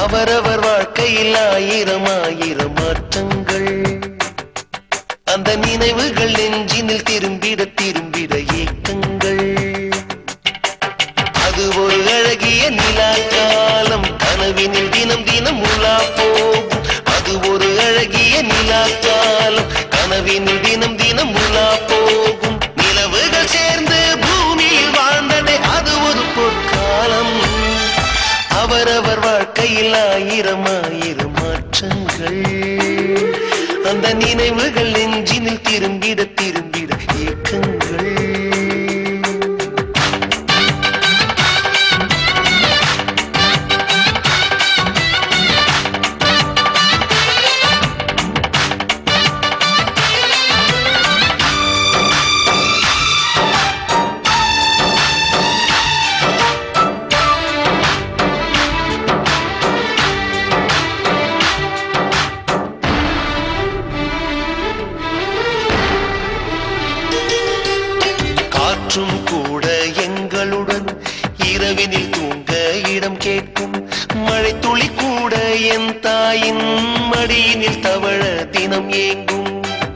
அவரவர் வாழ்க்கையில் ஆயிரம் ஆயிரம் மாற்றங்கள் அந்த நினைவுகள் நெஞ்சினில் திரும்பிட திரும்பிட ஏக்கங்கள் அது ஒரு அழகிய நிலா காலம் கனவினில் தினம் தினம் உலா போகும் அது ஒரு அழகிய நிலா காலம் கனவினில் தினம் தினம் உலா போகும் நிலவுகள் சேர்ந்து பூமியில் வாழ்ந்ததே அது ஒரு பொற்காலம் அவரவர் வாழ்க்கையில் ஆயிரம் ஆயிரம் மாற்றங்கள் அந்த நினைவுகள் நெஞ்சினில் திரும்பிட திரும்பிட ஏக்கங்கள் காற்றும் கூட எங்களுடன் இரவினில் தூங்க இடம் கேட்கும் மழை துளி கூட என் தாயின் மடியினில் தவழ தினம் ஏங்கும்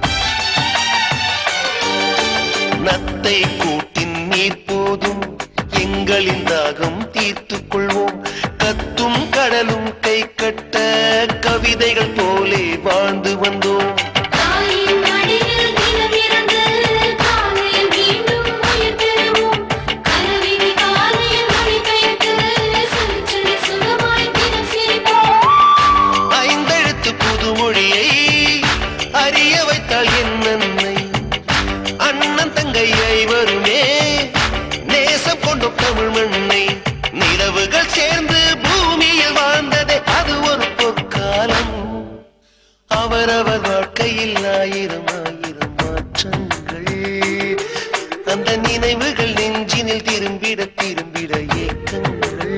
நத்தை கூட்டின் நீர் போதும் எங்களின் தாகம் தீர்த்துக் கொள்வோம் கத்தும் கடலும் கை கட்ட கவிதைகள் போலே வாழ்ந்து வந்தோம் தாயின் மடியில் தினம் இருந்து காலையில் மீண்டும் உயிர் பெறுவோம் கனவினி காலையில் மொழி பெயர்த்து சிரிச்சொல்லி சுகமாய் தினம் சிரிப்போம் ஐந்தெழுத்து புதுமொழியை அறிய வைத்தால் என் நன்மை அண்ணன் தங்கை ஐவருமே நேசம் கொண்ட தமிழ் மண்ணை நிலவுகள் சேர்ந்து பூமியில் வாழ்ந்ததே அது ஒரு பொற்காலம் அவரவர் வாழ்க்கையில் ஆயிரம் ஆயிரம் மாற்றங்கள் அந்த நினைவுகள் நெஞ்சினில் திரும்பிட திரும்பிட ஏக்கங்கள்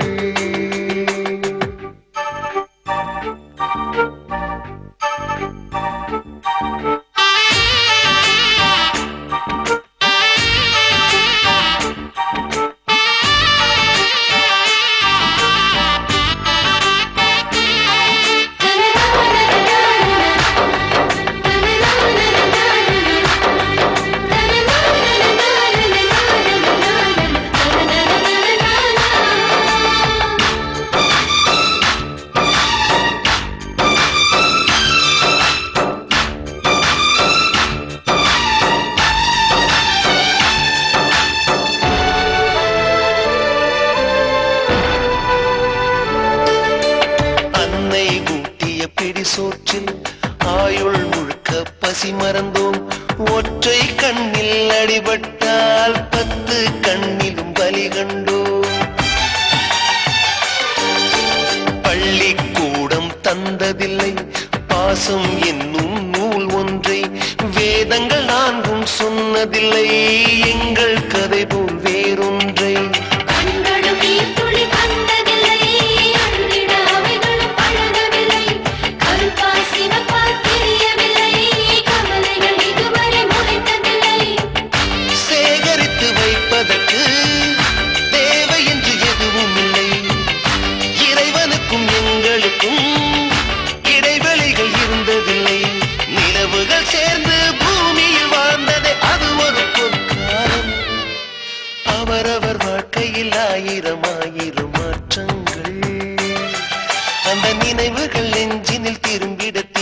அன்னை ஊட்டிய பிடி சோற்றில் ஆயுள் முழுக்க பசி மறந்தோம் ஒற்றை கண்ணில் அடிபட்டால் பத்து கண்ணிலும் பலி கண்டோம் பள்ளிக்கூடம் தந்ததில்லை பாசம் என்னும் நூல் ஒன்றை வேதங்கள் நான்கும் சொன்னதில்லை எங்கள் கதை போல் வேறொன்றை கண்களும் நீர் துளி கண்டதில்லை அழுதிட அவைகளும் பழகவில்லை கருப்பா சிவப்பா தெரியவில்லை கவலைகள் இதுவரை முளைத்ததில்லை சேகரித்து வைப்பதற்கு தேவை என்று எதுவும் இல்லை இறைவனுக்கும் எங்களுக்கும் இடைவெளிகள் இருந்ததில்லை நிலவுகள் சேர்ந்து பூமியில் வாழ்ந்ததே அது ஒரு பொற்காலம் அவரவர் வாழ்க்கையில் ஆயிரம் ஆயிரம் மாற்றங்கள் அந்த நினைவுகள் நெஞ்சினில் திரும்பிட